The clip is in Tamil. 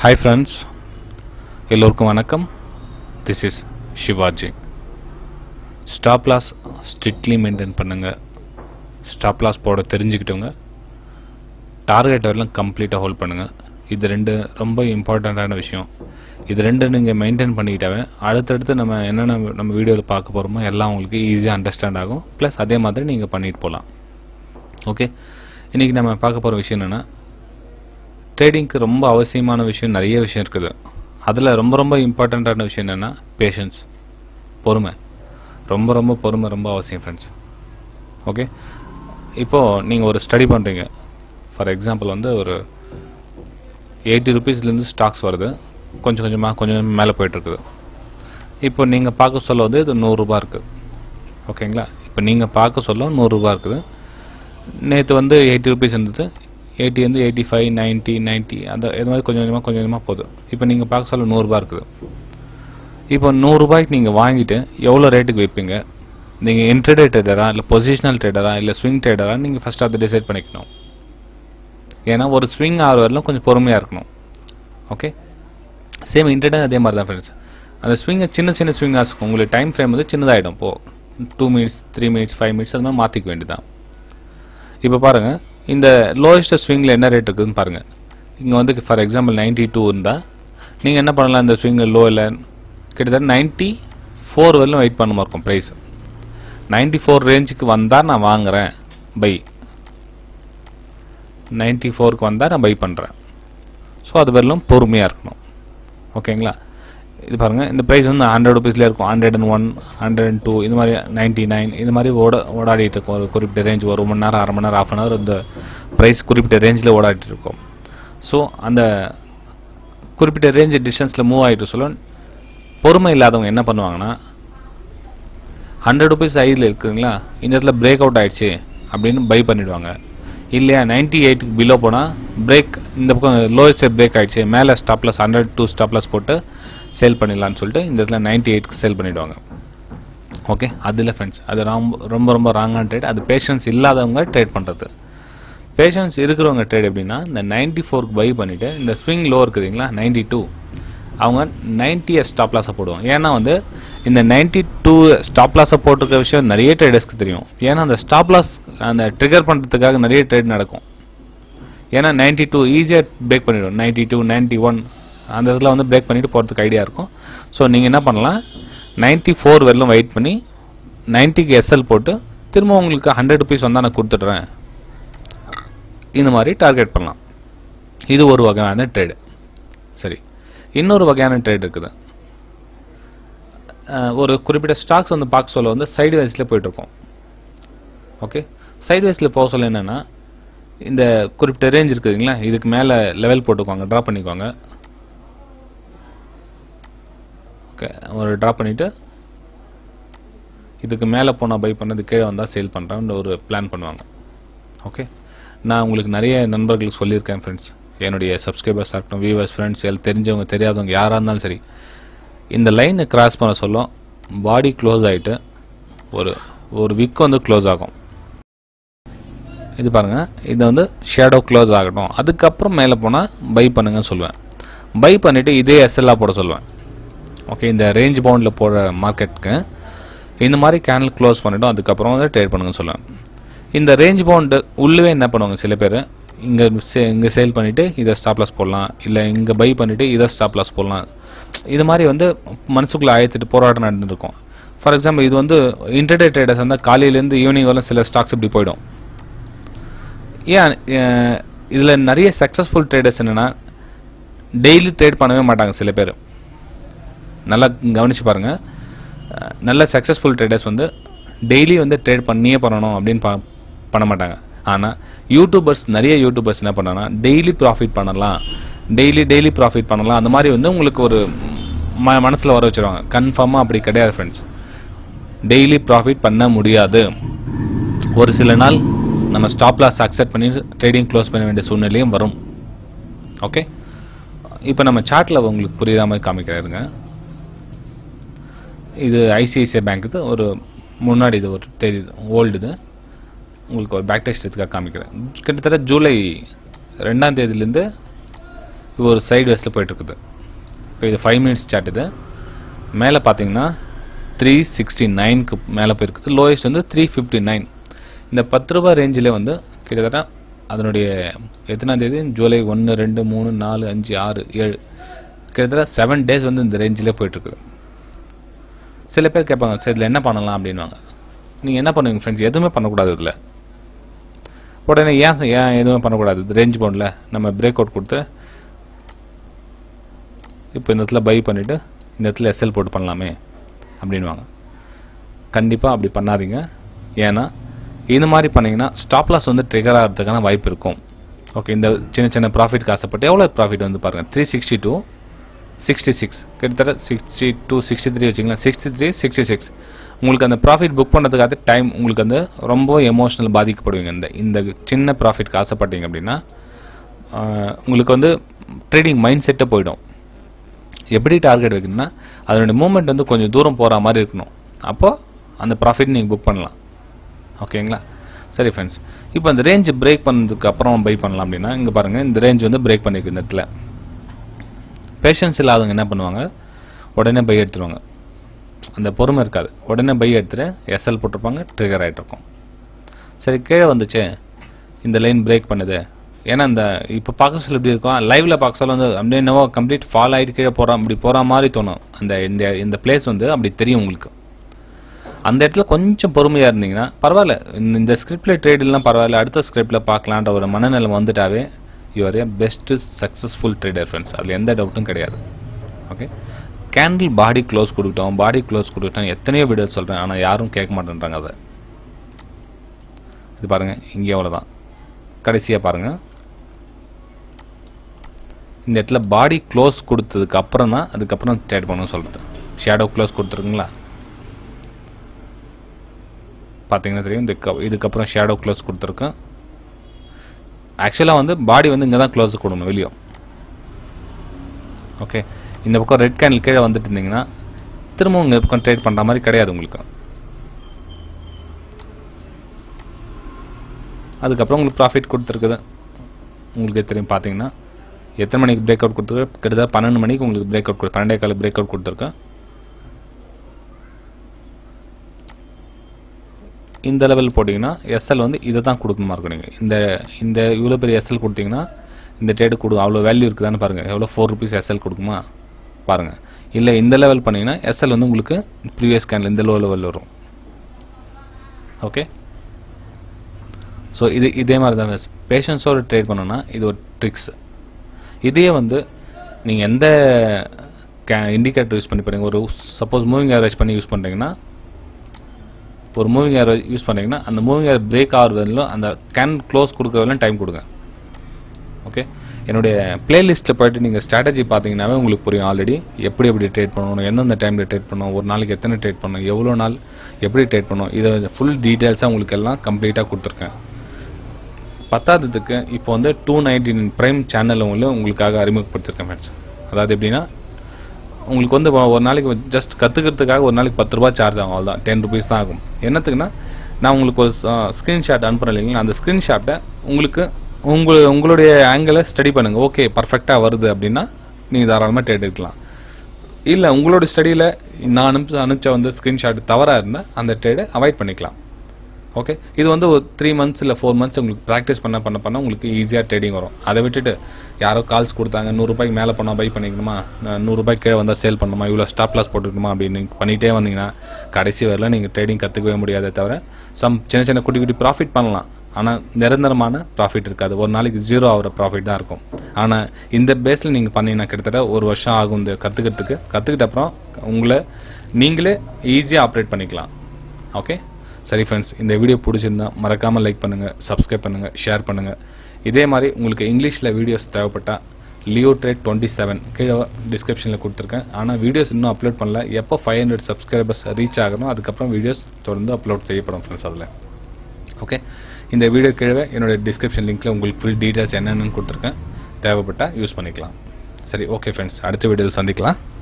ஹாய் ஃப்ரெண்ட்ஸ் எல்லோருக்கும் வணக்கம் this is Shivaji stop loss strictly maintain பண்ணுங்கள் ஸ்டாப் லாஸ் போட தெரிஞ்சுக்கிட்டவங்க டார்கெட் வரலாம் கம்ப்ளீட்டாக ஹோல்ட் பண்ணுங்கள் இது ரெண்டு ரொம்ப இம்பார்ட்டண்ட்டான விஷயம் இது ரெண்டு நீங்கள் மெயின்டைன் பண்ணிக்கிட்டாவே அடுத்தடுத்து நம்ம என்னென்ன நம்ம வீடியோவில் பார்க்க போகிறோமோ எல்லாம் உங்களுக்கு ஈஸியாக அண்டர்ஸ்டாண்ட் ஆகும் ப்ளஸ் அதே மாதிரி நீங்கள் பண்ணிட்டு போகலாம் ஓகே இன்றைக்கி நம்ம பார்க்க போகிற விஷயம் என்னென்னா ட்ரேடிங்க்கு ரொம்ப அவசியமான விஷயம் நிறைய விஷயம் இருக்குது அதில் ரொம்ப ரொம்ப இம்பார்ட்டண்ட்டான விஷயம் என்னென்னா பேஷன்ஸ் பொறுமை ரொம்ப ரொம்ப பொறுமை ரொம்ப அவசியம் ஃப்ரெண்ட்ஸ் ஓகே இப்போது நீங்கள் ஒரு ஸ்டடி பண்ணுறீங்க ஃபார் எக்ஸாம்பிள் வந்து ஒரு எயிட்டி ருபீஸ்லேருந்து ஸ்டாக்ஸ் வருது கொஞ்சம் கொஞ்சமாக கொஞ்சம் மேலே போயிட்டுருக்குது இப்போ நீங்கள் பார்க்க சொல்ல வந்து இது நூறுரூபா இருக்குது ஓகேங்களா இப்போ நீங்கள் பார்க்க சொல்ல நூறுரூபா இருக்குது நேற்று வந்து எயிட்டி ருபீஸ் இருந்தது எயிட்டி வந்து எயிட்டி ஃபைவ் நைன்ட்டி நைன்ட்டி அந்த இது மாதிரி கொஞ்சம் கொஞ்சமாக கொஞ்சம் கொஞ்சமாக போகுது இப்போ நீங்கள் பார்க்க சொல்ல நூறுரூபா இருக்குது இப்போ நூறுரூபாய்க்கு நீங்கள் வாங்கிட்டு எவ்வளோ ரேட்டுக்கு வைப்பீங்க நீங்கள் இன்ட்ரடே ட்ரேடரா இல்லை பொசிஷனல் ட்ரேடரா இல்லை ஸ்விங் ட்ரேடரா நீங்கள் ஃபஸ்ட் அதை டிசைட் பண்ணிக்கணும் ஏன்னா ஒரு ஸ்விங் ஆறு வரலாம் கொஞ்சம் பொறுமையாக இருக்கணும் ஓகே சேம் இன்டர்டே அதே மாதிரி தான் ஃப்ரெண்ட்ஸ் அந்த ஸ்விங்கை சின்ன சின்ன ஸ்விங்காக இருக்கும் உங்களுக்கு டைம் ஃப்ரேம் வந்து சின்னதாகிடும் இப்போது two minutes three minutes five minutes அது மாதிரி மாற்றிக்க வேண்டியதான் இப்போ பாருங்கள் இந்த லோயஸ்ட் ஸ்விங்கில் என்ன ரேட் இருக்குதுன்னு பாருங்கள் இங்கே வந்து ஃபார் எக்ஸாம்பிள் நைன்ட்டி டூ இருந்தால் நீங்கள் என்ன பண்ணலாம் இந்த ஸ்விங்கில் லோவில் கிட்டத்தட்ட நைன்ட்டி ஃபோர் வரலும் வெயிட் பண்ணுமா இருக்கும் ப்ரைஸ் நைன்ட்டி ஃபோர் ரேஞ்சுக்கு வந்தால் நான் வாங்குகிறேன் பை நைன்ட்டி ஃபோருக்கு வந்தால் நான் பை பண்ணுறேன் ஸோ அது வரலும் பொறுமையாக இருக்கணும் ஓகேங்களா இது பாருங்கள் இந்த ப்ரைஸ் வந்து ஹண்ட்ரட் ருபீஸ்லேயே இருக்கும் hundred and one hundred and two இது மாதிரி நைன்ட்டி நைன் இது மாதிரி ஓட ஓடாடிட்டு இருக்கும் ஒரு குறிப்பிட்ட ரேஞ்ச் ஒரு மணி நேரம் அரை மணி நேரம் ஆஃப் அன் ஹவர் இந்த ப்ரைஸ் குறிப்பிட்ட ரேஞ்சில் ஓடாடிட்டு இருக்கும் ஸோ அந்த குறிப்பிட்ட ரேஞ்ச் டிஸ்டன்ஸில் மூவ் ஆகிட்டு சொல்ல பொறுமை இல்லாதவங்க என்ன பண்ணுவாங்கன்னா ஹண்ட்ரட் ருபீஸ் ஐடியில் இருக்குதுங்களா இந்த இடத்துல பிரேக் அவுட் ஆகிடுச்சு அப்படின்னு பை பண்ணிவிடுவாங்க இல்லையா நைன்ட்டி எயிட்டுக்கு பிலோ போனால் பிரேக் இந்த பக்கம் லோயஸ்ட் பிரேக் ஆகிடுச்சு மேலே ஸ்டாப்லஸ் ஹண்ட்ரட் டூ ஸ்டாப்லஸ் போட்டு சேல் பண்ணிடலான்னு சொல்லிட்டு இந்த இடத்துல நைன்ட்டி எயிட்க்கு சேல் பண்ணிவிடுவாங்க ஓகே அதில் ஃப்ரெண்ட்ஸ் அது ரொம்ப ரொம்ப ரொம்ப ராங்கான ட்ரேட் அது பேஷன்ஸ் இல்லாதவங்க ட்ரேட் பண்ணுறது பேஷன்ஸ் இருக்கிறவங்க ட்ரேட் எப்படின்னா இந்த நைன்ட்டி ஃபோருக்கு பை பண்ணிவிட்டு இந்த ஸ்விங் லோ இருக்குதுங்களா நைன்ட்டி டூ அவங்க நைன்ட்டியை ஸ்டாப் லாஸை போடுவோம் ஏன்னா வந்து இந்த நைன்ட்டி டூ ஸ்டாப் லாஸை போட்டிருக்க விஷயம் நிறைய ட்ரேடர்ஸ்க்கு தெரியும் ஏன்னா அந்த ஸ்டாப் லாஸ் அந்த ட்ரிகர் பண்ணுறதுக்காக நிறைய ட்ரேட் நடக்கும் ஏன்னா நைன்ட்டி டூ ஈஸியாக பிரேக் பண்ணிவிடும் நைன்ட்டி டூ நைன்ட்டி ஒன் அந்த இதில் வந்து பிரேக் பண்ணிவிட்டு போகிறதுக்கு ஐடியா இருக்கும் ஸோ நீங்கள் என்ன பண்ணலாம் நைன்ட்டி ஃபோர் வரலும் வெயிட் பண்ணி நைன்ட்டிக்கு எஸ்எல் போட்டு திரும்ப உங்களுக்கு ஹண்ட்ரட் ருபீஸ் வந்தால் நான் கொடுத்துட்றேன் இந்த மாதிரி டார்கெட் பண்ணலாம் இது ஒரு வகையான ட்ரேடு சரி இன்னொரு வகையான ட்ரேட் இருக்குது ஒரு குறிப்பிட்ட ஸ்டாக்ஸ் வந்து பார்க்க சொல்ல வந்து சைடு வைஸில் போயிட்டுருக்கோம் ஓகே சைடு வைஸில் போக சொல்ல என்னென்னா இந்த குறிப்பிட்ட ரேஞ்ச் இருக்குதுங்களா இதுக்கு மேலே லெவல் போட்டுக்குவாங்க ட்ரா பண்ணிக்குவாங்க ஓகே ஒரு ட்ரா பண்ணிவிட்டு இதுக்கு மேலே போனால் பை பண்ணது கீழே வந்தால் சேல் பண்ணுறான்னு ஒரு பிளான் பண்ணுவாங்க ஓகே நான் உங்களுக்கு நிறைய நண்பர்களுக்கு சொல்லியிருக்கேன் ஃப்ரெண்ட்ஸ் என்னுடைய சப்ஸ்கிரைபர்ஸ் ஆகட்டும் வியூவர்ஸ் ஃப்ரெண்ட்ஸ் எல்லாம் தெரிஞ்சவங்க தெரியாதவங்க யாராக இருந்தாலும் சரி இந்த லைனை கிராஸ் பண்ண சொல்லும் பாடி க்ளோஸ் ஆகிட்டு ஒரு ஒரு விக் வந்து க்ளோஸ் ஆகும் இது பாருங்கள் இது வந்து ஷேடோ க்ளோஸ் ஆகட்டும் அதுக்கப்புறம் மேலே போனால் பை பண்ணுங்கன்னு சொல்லுவேன் பை பண்ணிவிட்டு இதே எஸ்எல்லாக போட சொல்லுவேன் ஓகே இந்த ரேஞ்ச் பவுண்டில் போடுற மார்க்கெட்டுக்கு இந்த மாதிரி கேனல் க்ளோஸ் பண்ணிவிட்டோம் அதுக்கப்புறம் வந்து ட்ரேட் பண்ணுங்கன்னு சொல்லுவேன் இந்த ரேஞ்ச் பவுண்டு உள்ளவே என்ன பண்ணுவாங்க சில பேர் இங்கே சே இங்கே சேல் பண்ணிவிட்டு இதை ஸ்டாப் லாஸ் போடலாம் இல்லை இங்கே பை பண்ணிவிட்டு இதை ஸ்டாப் லாஸ் போடலாம் இது மாதிரி வந்து மனசுக்குள்ளே ஆயத்துட்டு போராட்டம் நடந்துருக்கும் ஃபார் எக்ஸாம்பிள் இது வந்து இன்டர்டே ட்ரேடர்ஸ் இருந்தால் காலையிலேருந்து ஈவினிங் வரலாம் சில ஸ்டாக்ஸ் இப்படி போயிடும் ஏன் இதில் நிறைய சக்ஸஸ்ஃபுல் ட்ரேடர்ஸ் என்னென்னா டெய்லி ட்ரேட் பண்ணவே மாட்டாங்க சில பேர் நல்லா கவனித்து பாருங்கள் நல்ல சக்ஸஸ்ஃபுல் ட்ரேடர்ஸ் வந்து டெய்லி வந்து ட்ரேட் பண்ணியே பண்ணணும் அப்படின்னு ப பண்ண மாட்டாங்க ஆனால் யூடியூபர்ஸ் நிறைய யூடியூபர்ஸ் என்ன பண்ணாங்கன்னா டெய்லி ப்ராஃபிட் பண்ணலாம் டெய்லி டெய்லி ப்ராஃபிட் பண்ணலாம் அந்த மாதிரி வந்து உங்களுக்கு ஒரு ம மனசில் வர வச்சுருவாங்க கன்ஃபார்மாக அப்படி கிடையாது ஃப்ரெண்ட்ஸ் டெய்லி ப்ராஃபிட் பண்ண முடியாது ஒரு சில நாள் நம்ம ஸ்டாப் லாஸ் அக்செப்ட் பண்ணி ட்ரேடிங் க்ளோஸ் பண்ண வேண்டிய சூழ்நிலையும் வரும் ஓகே இப்போ நம்ம சார்ட்டில் உங்களுக்கு புரியுற மாதிரி காமிக்கிறாருங்க இது ஐசிஐசிஐ பேங்க் இது ஒரு முன்னாடி இது ஒரு தேதி ஓல்டு இது உங்களுக்கு ஒரு பேக் டெஸ்ட் எடுத்துக்காக காமிக்கிறேன் கிட்டத்தட்ட ஜூலை ரெண்டாம் தேதியிலேருந்து இது ஒரு சைடு வேஸில் போயிட்டுருக்குது இப்போ இது ஃபைவ் மினிட்ஸ் சார்ட் இது மேலே பார்த்தீங்கன்னா த்ரீ சிக்ஸ்டி நைனுக்கு மேலே போயிருக்குது லோயஸ்ட் வந்து த்ரீ ஃபிஃப்டி நைன் இந்த பத்து ரூபாய் ரேஞ்சில் வந்து கிட்டத்தட்ட அதனுடைய எத்தனாம் தேதி ஜூலை ஒன்று ரெண்டு மூணு நாலு அஞ்சு ஆறு ஏழு கிட்டத்தட்ட செவன் டேஸ் வந்து இந்த ரேஞ்சிலே போயிட்டுருக்குது சில பேர் கேட்பாங்க சரி இதில் என்ன பண்ணலாம் அப்படின்வாங்க நீங்கள் என்ன பண்ணுவீங்க ஃப்ரெண்ட்ஸ் எதுவுமே பண்ணக்கூடாது இதில் உடனே ஏன் சார் ஏன் எதுவுமே பண்ணக்கூடாது இது ரேஞ்ச் போனில் நம்ம பிரேக் அவுட் கொடுத்து இப்போ இந்த இடத்துல பை பண்ணிவிட்டு இந்த இடத்துல எஸ்எல் போட்டு பண்ணலாமே அப்படின்வாங்க கண்டிப்பாக அப்படி பண்ணாதீங்க ஏன்னா இந்த மாதிரி பண்ணிங்கன்னா ஸ்டாப் லாஸ் வந்து ட்ரிகர் ஆகிறதுக்கான வாய்ப்பு இருக்கும் ஓகே இந்த சின்ன சின்ன ப்ராஃபிட் ஆசைப்பட்டு எவ்வளோ ப்ராஃபிட் வந்து பாருங்கள் three sixty two sixty six கிட்டத்தட்ட சிக்ஸ்டி டூ சிக்ஸ்டி த்ரீ வச்சுங்களேன் சிக்ஸ்டி த்ரீ சிக்ஸ்டி சிக்ஸ் உங்களுக்கு அந்த ப்ராஃபிட் புக் பண்ணுறதுக்காக டைம் உங்களுக்கு வந்து ரொம்ப எமோஷனல் பாதிக்கப்படுவீங்க இந்த இந்த சின்ன ப்ராஃபிட்க்கு ஆசைப்பட்டீங்க அப்படின்னா ஆஹ், உங்களுக்கு வந்து ட்ரேடிங் மைண்ட் செட்டே போயிடும் எப்படி டார்கெட் வைக்கணும்னா அதனுடைய மூமெண்ட் வந்து கொஞ்சம் தூரம் போகிற மாதிரி இருக்கணும் அப்போது அந்த ப்ராஃபிட் நீங்கள் புக் பண்ணலாம் ஓகேங்களா சரி ஃப்ரெண்ட்ஸ் இப்போ அந்த ரேஞ்ச் பிரேக் பண்ணதுக்கு அப்புறம் பை பண்ணலாம் அப்படின்னா இங்கே பாருங்கள் இந்த ரேஞ்ச் வந்து பிரேக் பண்ணியிருக்கு இந்த இடத்துல பேஷன்ஸ் இல்லாதவங்க என்ன பண்ணுவாங்க உடனே பை எடுத்துருவாங்க அந்த பொறுமை இருக்காது உடனே பை எடுத்துட்டு எஸ்எல் போட்டிருப்பாங்க ட்ரிகர் ஆகிட்டு இருக்கும் சரி கீழே வந்துச்சே இந்த லைன் பிரேக் பண்ணுது ஏன்னா இந்த இப்போ பார்க்க சொல்ல எப்படி இருக்கும் லைவ்ல பார்க்க சொல்ல வந்து அப்படியே என்னவோ கம்ப்ளீட் ஃபால் ஆகிட்டு கீழே போகிறான் அப்படி போகிற மாதிரி தோணும் அந்த இந்த இந்த பிளேஸ் வந்து அப்படி தெரியும் உங்களுக்கு அந்த இடத்துல கொஞ்சம் பொறுமையாக இருந்தீங்கன்னா பரவாயில்ல இந்த இந்த ஸ்கிரிப்டில் ட்ரேடெல்லாம் பரவாயில்ல அடுத்த ஸ்கிரிப்டில் பார்க்கலான்ற ஒரு மனநிலை வந்துட்டாவே you are a best successful trader friends அதில் எந்த டவுட்டும் கிடையாது ஓகே கேண்டில் பாடி க்ளோஸ் கொடுக்கிட்டோம் பாடி க்ளோஸ் கொடுக்கிட்டோம் எத்தனையோ வீடியோ சொல்கிறேன் ஆனால் யாரும் கேட்க மாட்டேன்றாங்க அதை இது பாருங்கள் இங்கே அவ்வளோதான் கடைசியாக பாருங்கள் இந்த இடத்துல பாடி க்ளோஸ் கொடுத்ததுக்கு அப்புறம் தான் அதுக்கப்புறம் ட்ரேட் பண்ணணும்னு சொல்கிறது ஷேடோ க்ளோஸ் கொடுத்துருக்குங்களா பார்த்தீங்கன்னா தெரியும் இதுக்கு இதுக்கப்புறம் ஷேடோ க்ளோஸ் கொடுத்துருக்கேன் ஆக்சுவலாக வந்து பாடி வந்து இங்கே தான் க்ளோஸ் கொடுக்கணும் வெளியே ஓகே இந்த பக்கம் ரெட் கேண்டில் கீழே வந்துட்டு இருந்தீங்கன்னா திரும்பவும் இங்கே பக்கம் ட்ரேட் பண்ணுற மாதிரி கிடையாது உங்களுக்கு அதுக்கப்புறம் உங்களுக்கு ப்ராஃபிட் கொடுத்துருக்குது உங்களுக்கே தெரியும் பார்த்தீங்கன்னா எத்தனை மணிக்கு பிரேக் அவுட் கொடுத்துருக்கு கிட்டத்தட்ட பன்னெண்டு மணிக்கு உங்களுக்கு பிரேக் அவுட் கொடு பன்னெண்டே கால பிரேக் அவுட் கொடுத்துருக்கேன் இந்த லெவல் போட்டிங்கன்னா எஸ்எல் வந்து இதை தான் கொடுக்கணுமா இருக்கும் நீங்கள் இந்த இந்த இவ்வளோ பெரிய எஸ்எல் கொடுத்தீங்கன்னா இந்த ட்ரேடு கொடு அவ்வளோ வேல்யூ இருக்குதான்னு பாருங்கள் எவ்வளோ ஃபோர் ருபீஸ் எஸ்எல் கொடுக்குமா பாருங்கள் இல்லை இந்த லெவல் பண்ணிங்கன்னா எஸ்எல் வந்து உங்களுக்கு ப்ரீவியஸ் கேனில் இந்த லோ லெவல் வரும் ஓகே ஸோ இது இதே மாதிரி தான் பேஷன்ஸோடு ட்ரேட் பண்ணோன்னா இது ஒரு ட்ரிக்ஸ் இதே வந்து நீங்கள் எந்த கே இண்டிகேட்டர் யூஸ் பண்ணி பாருங்க ஒரு சப்போஸ் மூவிங் ஆவரேஜ் பண்ணி யூஸ் பண்ணுறீங்கன்னா ஒரு மூவிங் ஏர் யூஸ் பண்ணுறீங்கன்னா அந்த மூவிங் ஏர் பிரேக் ஆகிற வரையிலும் அந்த கேன் க்ளோஸ் கொடுக்குற வரையிலும் டைம் கொடுங்க ஓகே என்னுடைய பிளேலிஸ்ட்டில் போயிட்டு நீங்கள் ஸ்ட்ராட்டஜி பார்த்தீங்கன்னாவே உங்களுக்கு புரியும் ஆல்ரெடி எப்படி எப்படி ட்ரேட் பண்ணணும் எந்தெந்த டைமில் ட்ரேட் பண்ணணும் ஒரு நாளைக்கு எத்தனை ட்ரேட் பண்ணணும் எவ்வளோ நாள் எப்படி ட்ரேட் பண்ணணும் இதை ஃபுல் டீட்டெயில்ஸாக உங்களுக்கு எல்லாம் கம்ப்ளீட்டாக கொடுத்துருக்கேன் பத்தாததுக்கு இப்போ வந்து two ninety nine prime channel உங்களுக்கு உங்களுக்காக அறிமுகப்படுத்திருக்கேன் ஃப்ரெண்ட்ஸ் அதாவது எப்படின்னா உங்களுக்கு வந்து ஒ- ஒரு நாளைக்கு ஜஸ்ட் கற்றுக்கிறதுக்காக ஒரு நாளைக்கு பத்து ரூபா சார்ஜ் ஆகும் அவ்வளோதான் டென் ருபீஸ் தான் ஆகும் என்னத்துக்குன்னா நான் உங்களுக்கு ஒரு ஸ்க்ரீன்ஷாட் அனுப்புகிறேன் இல்லைங்களா அந்த ஸ்க்ரீன்ஷாட்டை உங்களுக்கு உங்கள் உங்களுடைய ஆங்கிளை ஸ்டடி பண்ணுங்கள் ஓகே பர்ஃபெக்டாக வருது அப்படின்னா நீங்கள் தாராளமாக ட்ரேட் எடுக்கலாம் இல்லை உங்களோட ஸ்டடியில் நான் அனுப்பிச்ச அனுப்பிச்ச வந்து ஸ்க்ரீன்ஷாட் தவறாக இருந்தால் அந்த ட்ரேடை அவாய்ட் பண்ணிக்கலாம் ஓகே இது வந்து ஒரு த்ரீ மந்த்ஸ் இல்லை ஃபோர் மந்த்ஸ் உங்களுக்கு ப்ராக்டிஸ் பண்ண பண்ண பண்ண உங்களுக்கு ஈஸியாக ட்ரேடிங் வரும் அதை விட்டுட்டு யாரோ கால்ஸ் கொடுத்தாங்க நூறுரூபாய்க்கு மேலே பண்ணால் பை பண்ணிக்கணுமா நான் நூறுரூபாய்க்கு கீழே வந்தால் சேல் பண்ணணுமா இவ்வளோ ஸ்டாப் லாஸ் போட்டுக்கணுமா அப்படின்னு நீங்க பண்ணிகிட்டே வந்தீங்கன்னா கடைசி வரல நீங்கள் ட்ரேடிங் கற்றுக்கவே முடியாதே தவிர சம் சின்ன சின்ன குட்டி குட்டி ப்ராஃபிட் பண்ணலாம் ஆனால் நிரந்தரமான ப்ராஃபிட் இருக்காது ஒரு நாளைக்கு ஜீரோ ஆகிற ப்ராஃபிட் தான் இருக்கும் ஆனால் இந்த பேஸில் நீங்கள் பண்ணீங்கன்னா கிட்டத்தட்ட ஒரு வருஷம் ஆகும் இந்த கற்றுக்கிறதுக்கு கற்றுக்கிட்ட அப்புறம் உங்களை நீங்களே ஈஸியாக ஆப்ரேட் பண்ணிக்கலாம் ஓகே சரி ஃப்ரெண்ட்ஸ் இந்த வீடியோ பிடிச்சிருந்தா மறக்காமல் லைக் பண்ணுங்கள் சப்ஸ்கிரைப் பண்ணுங்கள் ஷேர் பண்ணுங்கள் இதே மாதிரி உங்களுக்கு இங்கிலீஷில் வீடியோஸ் தேவைப்பட்டால் லியோ ட்ரேட் டுவெண்ட்டி செவன் கீழே டிஸ்கிரிப்ஷனில் கொடுத்துருக்கேன் ஆனால் வீடியோஸ் இன்னும் அப்லோட் பண்ணல எப்போ ஃபைவ் ஹண்ட்ரட் சப்ஸ்கிரைபர்ஸ் ரீச் ஆகணும் அதுக்கப்புறம் வீடியோஸ் தொடர்ந்து அப்லோட் செய்யப்படும் ஃப்ரெண்ட்ஸ் அதில் ஓகே இந்த வீடியோ கீழே என்னோட டிஸ்கிரிப்ஷன் லிங்க்கில் உங்களுக்கு ஃபுல் டீட்டெயில்ஸ் என்னென்னு கொடுத்துருக்கேன் தேவைப்பட்டால் யூஸ் பண்ணிக்கலாம் சரி ஓகே ஃப்ரெண்ட்ஸ் அடுத்த வீடியோவில் சந்திக்கலாம்